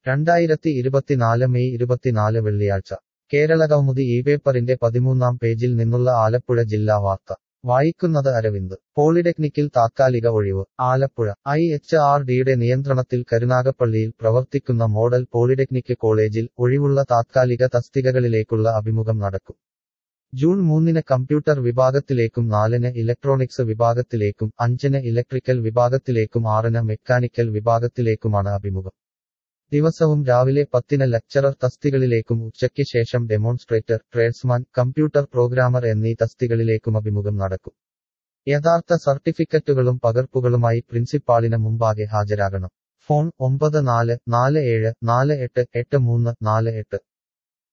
രണ്ടായിരത്തി ഇരുപത്തിനാല് മെയ് ഇരുപത്തിനാല് വെള്ളിയാഴ്ച കേരളകൗമുദി ഈ പേപ്പറിന്റെ പതിമൂന്നാം പേജിൽ നിന്നുള്ള ആലപ്പുഴ ജില്ലാ വാർത്ത വായിക്കുന്നത് അരവിന്ദ് പോളിടെക്നിക്കിൽ താത്കാലിക ഒഴിവ് ആലപ്പുഴ ഐ എച്ച് ആർ ഡിയുടെ നിയന്ത്രണത്തിൽ കരുനാഗപ്പള്ളിയിൽ പ്രവർത്തിക്കുന്ന മോഡൽ പോളിടെക്നിക് കോളേജിൽ ഒഴിവുള്ള താത്കാലിക തസ്തികകളിലേക്കുള്ള അഭിമുഖം നടക്കും ജൂൺ മൂന്നിന് കമ്പ്യൂട്ടർ വിഭാഗത്തിലേക്കും നാലിന് ഇലക്ട്രോണിക്സ് വിഭാഗത്തിലേക്കും അഞ്ചിന് ഇലക്ട്രിക്കൽ വിഭാഗത്തിലേക്കും ആറിന് മെക്കാനിക്കൽ വിഭാഗത്തിലേക്കുമാണ് അഭിമുഖം ദിവസവും രാവിലെ പത്തിന് ലെക്ചറർ തസ്തികളിലേക്കും ഉച്ചയ്ക്ക് ശേഷം ഡെമോൺസ്ട്രേറ്റർ ട്രേഡ്സ്മാൻ കമ്പ്യൂട്ടർ പ്രോഗ്രാമർ എന്നീ തസ്തികളിലേക്കും അഭിമുഖം നടക്കും യഥാർത്ഥ സർട്ടിഫിക്കറ്റുകളും പകർപ്പുകളുമായി പ്രിൻസിപ്പാളിന് മുമ്പാകെ ഹാജരാകണം ഫോൺ ഒമ്പത് നാല് നാല് ഏഴ് നാല് എട്ട് എട്ട് മൂന്ന് നാല് എട്ട്